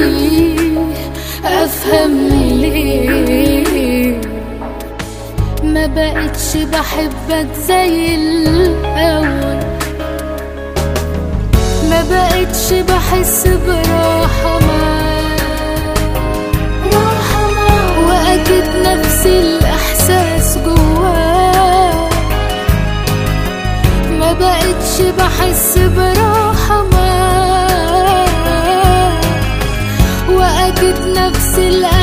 افهم ليه ما بقتش بحبك زي الاول ما بقتش بحس براحة معاك واكيد نفس الاحساس جواك ما بقتش بحس براحة معاك واكيد نفس الاحساس